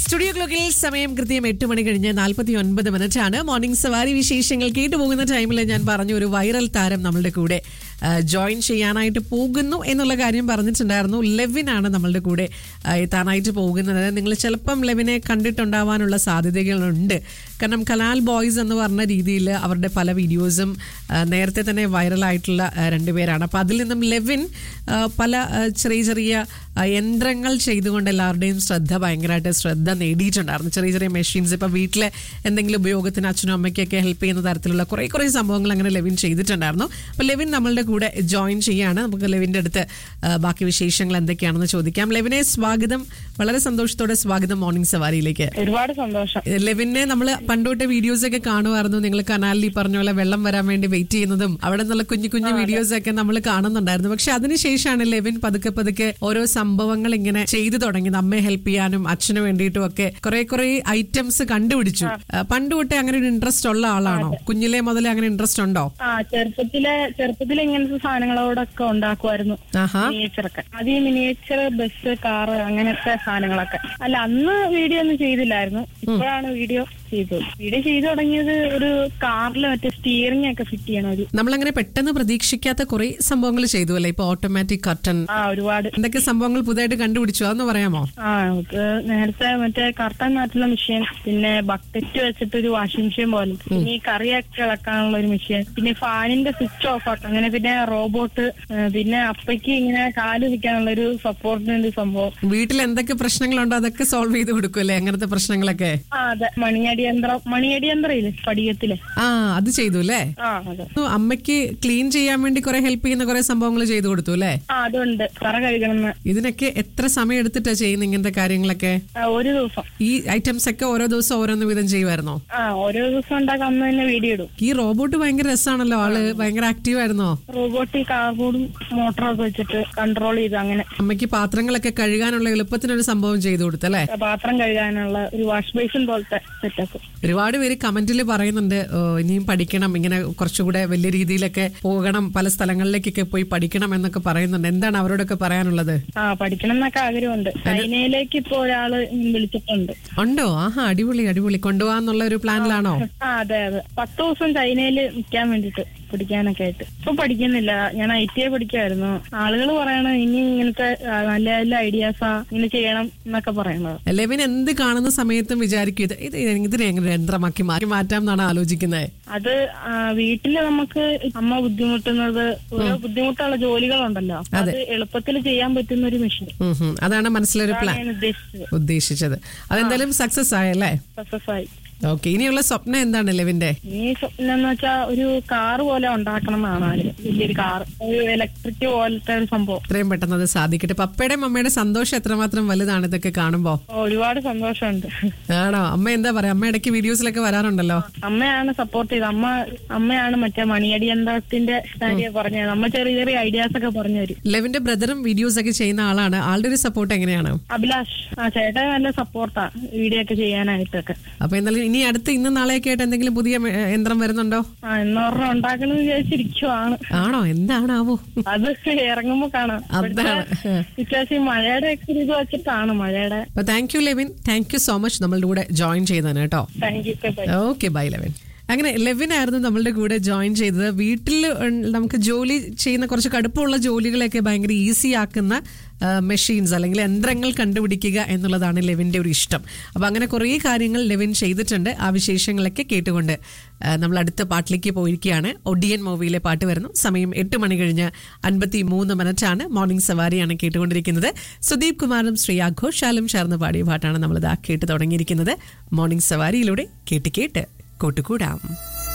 Studio ക്ലോക്കിൽ സമയം കൃത്യം എട്ട് മണി കഴിഞ്ഞ് നാൽപ്പത്തി ഒൻപത് മിനിറ്റ് ആണ് മോർണിംഗ് സവാരി വിശേഷങ്ങൾ കേട്ടുപോകുന്ന ടൈമിൽ ഞാൻ പറഞ്ഞ ഒരു വൈറൽ താരം നമ്മളുടെ കൂടെ ആ, ജോയിൻ ചെയ്യാനായിട്ട് പോകുന്നു എന്നുള്ള കാര്യം പറഞ്ഞിട്ടുണ്ടായിരുന്നു ലെവിൻ ആണ് നമ്മളുടെ കൂടെ ആ, എത്താനായിട്ട് പോകുന്നത് നിങ്ങൾ ചിലപ്പം ലെവിനെ കണ്ടിട്ടുണ്ടാവാനുള്ള സാധ്യതകളുണ്ട് കാരണം കലാൽ ബോയ്സ് എന്ന് പറഞ്ഞ രീതിയിൽ അവരുടെ പല വീഡിയോസും ആ, നേരത്തെ തന്നെ വൈറലായിട്ടുള്ള ആ, രണ്ടുപേരാണ് അപ്പോൾ അതിൽ നിന്നും ലെവിൻ ആ, പല ആ, ചെറിയ ചെറിയ ആ, യന്ത്രങ്ങൾ ചെയ്തുകൊണ്ട് എല്ലാവരുടെയും ശ്രദ്ധ ഭയങ്കരമായിട്ട് ശ്രദ്ധ നേടിയിട്ടുണ്ടായിരുന്നു ചെറിയ ചെറിയ മെഷീൻസ് ഇപ്പോൾ വീട്ടിലെ എന്തെങ്കിലും ഉപയോഗത്തിന് അച്ഛനും അമ്മയ്ക്കൊക്കെ ഹെൽപ്പ് ചെയ്യുന്ന തരത്തിലുള്ള കുറേ കുറേ സംഭവങ്ങൾ അങ്ങനെ ലെവിൻ ചെയ്തിട്ടുണ്ടായിരുന്നു അപ്പോൾ ലെവിൻ നമ്മളുടെ കൂടെ ജോയിൻ ചെയ്യാണ് നമുക്ക് ലെവിൻ്റെ അടുത്ത് ആ, ബാക്കി വിശേഷങ്ങൾ എന്തൊക്കെയാണെന്ന് ചോദിക്കാം ലെവിനെ സ്വാഗതം വളരെ സന്തോഷത്തോടെ സ്വാഗതം മോർണിംഗ് സവാരിയിലേക്ക് ഒരുപാട് സന്തോഷം ലെവിനെ നമ്മൾ പണ്ടോട്ടെ വീഡിയോസ് ഒക്കെ കാണുമായിരുന്നു നിങ്ങൾ കനാലിൽ ഈ പറഞ്ഞ പോലെ വെള്ളം വരാൻ വേണ്ടി വെയിറ്റ് ചെയ്യുന്നതും അവിടെ നിന്നുള്ള കുഞ്ഞു കുഞ്ഞു വീഡിയോസ് ഒക്കെ നമ്മൾ കാണുന്നുണ്ടായിരുന്നു പക്ഷെ അതിനുശേഷമാണ് ലെവിൻ പതുക്കെ പതുക്കെ ഓരോ സംഭവങ്ങൾ ഇങ്ങനെ ചെയ്തു തുടങ്ങിയത് അമ്മയെ ഹെൽപ്പ് ചെയ്യാനും അച്ഛന് വേണ്ടിയിട്ടും ഒക്കെ കുറെ കുറെ ഐറ്റംസ് കണ്ടുപിടിച്ചു ആ, പണ്ട് തൊട്ടേ അങ്ങനെ ഒരു ഇൻട്രസ്റ്റ് ഉള്ള ആളാണോ കുഞ്ഞിലെ മുതലേ അങ്ങനെ ഇൻട്രസ്റ്റ് ഉണ്ടോ ആ ചെറുപ്പത്തിലെ ചെറുപ്പത്തിലെ ഇങ്ങനത്തെ സാധനങ്ങളോടൊക്കെ ഉണ്ടാക്കുമായിരുന്നു ആഹാ മിനിയേച്ചറൊക്കെ അത് ഈ മിനിയേച്ചർ ബസ് കാറ് അങ്ങനത്തെ സാധനങ്ങളൊക്കെ അല്ല അന്ന് വീഡിയോ ഒന്നും ചെയ്തില്ലായിരുന്നു ഇപ്പോഴാണ് വീഡിയോ ചെയ്തത് വീഡിയോ ചെയ്തു തുടങ്ങിയത് ഒരു കാറിൽ മറ്റേ സ്റ്റിയറിംഗ് ഒക്കെ ഫിറ്റ് ചെയ്യണ ഒരു നമ്മളങ്ങനെ പെട്ടെന്ന് പ്രതീക്ഷിക്കാത്ത കുറെ സംഭവങ്ങൾ ചെയ്തു അല്ലേ ഇപ്പൊ ഓട്ടോമാറ്റിക് കർട്ടൻ ആ ഒരുപാട് എന്തൊക്കെ സംഭവങ്ങൾ പുതിയതായിട്ട് കണ്ടുപിടിച്ചു അതൊന്ന് പറയാമോ ആ നമുക്ക് നേരത്തെ മറ്റേ കർട്ടൻ മാറ്റുന്ന മെഷീൻ പിന്നെ ബക്കറ്റ് വെച്ചിട്ട് ഒരു വാഷിംഗ് മെഷീൻ പോലെ പിന്നെ ഈ കറിയൊക്കെ ഇളക്കാനുള്ള ഒരു മെഷീൻ പിന്നെ ഫാനിന്റെ സ്വിച്ച് ഓഫ് ആക്കും അങ്ങനെ പിന്നെ റോബോട്ട് പിന്നെ അപ്പയ്ക്ക് ഇങ്ങനെ കാല് വെക്കാനുള്ള ഒരു സപ്പോർട്ടിന് ഒരു സംഭവം വീട്ടിൽ എന്തൊക്കെ പ്രശ്നങ്ങളുണ്ടോ അതൊക്കെ സോൾവ് ചെയ്ത് കൊടുക്കുമല്ലേ അങ്ങനത്തെ പ്രശ്നങ്ങളൊക്കെ ആ അതെ മണിയടി യന്ത്രം മണിയടി യന്ത്രം ഇല്ലേ പടിയത്തിലെ ആ അത് ചെയ്തു അല്ലേ ആ അതെ അമ്മയ്ക്ക് ക്ലീൻ ചെയ്യാൻ വേണ്ടി കുറെ ഹെൽപ്പ് ചെയ്യുന്ന കുറെ സംഭവങ്ങൾ ചെയ്തു കൊടുത്തു അല്ലേ ആ അതുണ്ട് തറ കഴുകണമെന്ന് ഇതിനൊക്കെ എത്ര സമയം എടുത്തിട്ടാ ചെയ്യുന്ന ഇങ്ങനത്തെ കാര്യങ്ങളൊക്കെ ആ, ഒരു ദിവസം ഈ ഐറ്റംസ് ഒക്കെ ഓരോ ദിവസം ഓരോന്ന് വീതം ചെയ്യുമായിരുന്നോ ആ ഓരോ ദിവസം ഉണ്ടാക്കാൻ അന്ന് തന്നെ വീഡിയോ ഇടും ഈ റോബോട്ട് ഭയങ്കര രസമാണല്ലോ ആള് ഭയങ്കര ആക്റ്റീവ് ആയിരുന്നോ റോബോട്ട് ഈ കാർബോർഡും മോട്ടറൊക്കെ വെച്ചിട്ട് കൺട്രോൾ ചെയ്ത് അങ്ങനെ അമ്മയ്ക്ക് പാത്രങ്ങളൊക്കെ കഴുകാനുള്ള എളുപ്പത്തിനൊരു സംഭവം ചെയ്തു കൊടുത്തല്ലേ പാത്രം കഴുകാനുള്ള ഒരു വാഷ് ബേസിൻ പോലത്തെ സെറ്റപ്പ് ഒരുപാട് പേര് കമന്റിൽ പറയുന്നുണ്ട് "ഓ, ഇനിയും പഠിക്കണം ഇങ്ങനെ കുറച്ചുകൂടെ വലിയ രീതിയിലൊക്കെ പോകണം പല സ്ഥലങ്ങളിലേക്കൊക്കെ പോയി പഠിക്കണം എന്നൊക്കെ പറയുന്നുണ്ട് എന്താണ് അവരോടൊക്കെ പറയാനുള്ളത് ആ പഠിക്കണം എന്നൊക്കെ ആഗ്രഹമുണ്ട് ചൈനയിലേക്ക് ഇപ്പൊ ഒരാള് വിളിച്ചിട്ടുണ്ട് ഉണ്ടോ ആഹാ അടിപൊളി അടിപൊളി കൊണ്ടുപോകാന്നുള്ള ഒരു പ്ലാനിലാണോ ആ അതെ അതെ പത്ത് ദിവസം ചൈനയിൽ നിൽക്കാൻ വേണ്ടിട്ട് പഠിക്കാനൊക്കെ ആയിട്ട് ഇപ്പൊ പഠിക്കുന്നില്ല ഞാൻ ഐ ടി ഐ പഠിക്കുമായിരുന്നു ആളുകൾ പറയണ ഇനി ഇങ്ങനത്തെ ആ, നല്ല നല്ല ഐഡിയാസാ ഇങ്ങനെ ചെയ്യണം എന്നൊക്കെ പറയണത് ലെവിൻ എന്ത് കാണുന്ന സമയത്തും വിചാരിക്കും ഇത് ഇത് ഇതിനെ എങ്ങനെ യന്ത്രമാക്കി മാറ്റി മാറ്റാം എന്നാണ് ആലോചിക്കുന്നത് അത് ആ, വീട്ടില് നമുക്ക് അമ്മ ബുദ്ധിമുട്ടുന്നത് ഓരോ ബുദ്ധിമുട്ടുള്ള ജോലികളുണ്ടല്ലോ അത് എളുപ്പത്തിൽ ചെയ്യാൻ പറ്റുന്ന ഒരു മെഷീൻ ഉം ഹും. അതാണ് മനസ്സിലൊരു പ്ലാൻ ഞാൻ ഉദ്ദേശിച്ചത് ഉദ്ദേശിച്ചത് അതെന്തായാലും സക്സസ് ആയല്ലേ സക്സസ് ആയി ഓക്കെ ഇനിയുള്ള സ്വപ്നം എന്താണ് ലെവിന്റെ ഈ സ്വപ്നം എന്ന് വെച്ചാൽ ഒരു കാറ് പോലെ ഉണ്ടാക്കണം എന്നാണ് ആഗ്രഹം വലിയൊരു കാർ ഒരു ഇലക്ട്രിക് പോലത്തെ ഒരു സംഭവം എത്രയും പെട്ടെന്ന് അത് സാധിക്കട്ടെ പപ്പയുടെയും അമ്മയുടെ സന്തോഷം എത്രമാത്രം വലുതാണ് ഇതൊക്കെ കാണുമ്പോ ഒരുപാട് സന്തോഷമുണ്ട് ആണോ അമ്മ എന്താ പറയാ അമ്മ ഇടയ്ക്ക് വീഡിയോസിലൊക്കെ വരാറുണ്ടല്ലോ അമ്മയാണ് സപ്പോർട്ട് ചെയ്തത് അമ്മ അമ്മയാണ് മറ്റേ മണിയടി യന്ത്രത്തിന്റെ കാര്യം പറഞ്ഞത് അമ്മ ചെറിയ ചെറിയ ഐഡിയാസ് ഒക്കെ പറഞ്ഞു തരും ലെവിന്റെ ബ്രദറും വീഡിയോസ് ഒക്കെ ചെയ്യുന്ന ആളാണ് ആളുടെ ഒരു സപ്പോർട്ട് എങ്ങനെയാണ് അഭിലാഷ് ആ ചേട്ടൻ നല്ല സപ്പോർട്ടാ വീഡിയോ ഒക്കെ ചെയ്യാനായിട്ടൊക്കെ അപ്പൊ എന്നാലും ഇനി അടുത്ത് ഇന്ന് നാളെയൊക്കെ ആയിട്ട് എന്തെങ്കിലും പുതിയ മെ- യന്ത്രം വരുന്നുണ്ടോ ആ എന്നൊരെണ്ണം ഉണ്ടാക്കണം വിചാരിച്ചിരിക്കുവാണ് ആണോ എന്താണാവോ അത് ഇറങ്ങുമ്പോ കാണാം അതാണ് ഇപ്രാവശ്യം മഴയുടെ ഒക്കെ ഇത് വെച്ചിട്ടാണ് മഴയുടെ അപ്പൊ thank you Levin thank you so much നമ്മളുടെ കൂടെ ജോയിൻ ചെയ്തതിന് കേട്ടോ thank you okay bye Levin അങ്ങനെ ലെവിൻ ആയിരുന്നു നമ്മളുടെ കൂടെ ജോയിൻ ചെയ്തത് വീട്ടിൽ ഉം, നമുക്ക് ജോലി ചെയ്യുന്ന കുറച്ച് കടുപ്പമുള്ള ജോലികളെയൊക്കെ ഭയങ്കര ഈസി ആക്കുന്ന മെഷീൻസ് അല്ലെങ്കിൽ യന്ത്രങ്ങൾ കണ്ടുപിടിക്കുക എന്നുള്ളതാണ് ലെവിൻ്റെ ഒരു ഇഷ്ടം അപ്പോൾ അങ്ങനെ കുറേ കാര്യങ്ങൾ ലെവിൻ ചെയ്തിട്ടുണ്ട് ആ വിശേഷങ്ങളൊക്കെ കേട്ടുകൊണ്ട് ആ, നമ്മൾ അടുത്ത പാട്ടിലേക്ക് പോയിരിക്കുകയാണ് ഒഡിയൻ മൂവിയിലെ പാട്ട് വരുന്നു സമയം എട്ട് മണി കഴിഞ്ഞ് അൻപത്തി മൂന്ന് മിനിറ്റാണ് മോർണിംഗ് സവാരിയാണ് കേട്ടുകൊണ്ടിരിക്കുന്നത് സുദീപ് കുമാറും ശ്രീയ ഘോഷാലും ചേർന്ന് പാടിയ പാട്ടാണ് നമ്മളിതാ കേട്ട് തുടങ്ങിയിരിക്കുന്നത് മോർണിംഗ് സവാരിയിലൂടെ കേട്ട് കേട്ട് കൂട്ടുകൂടാം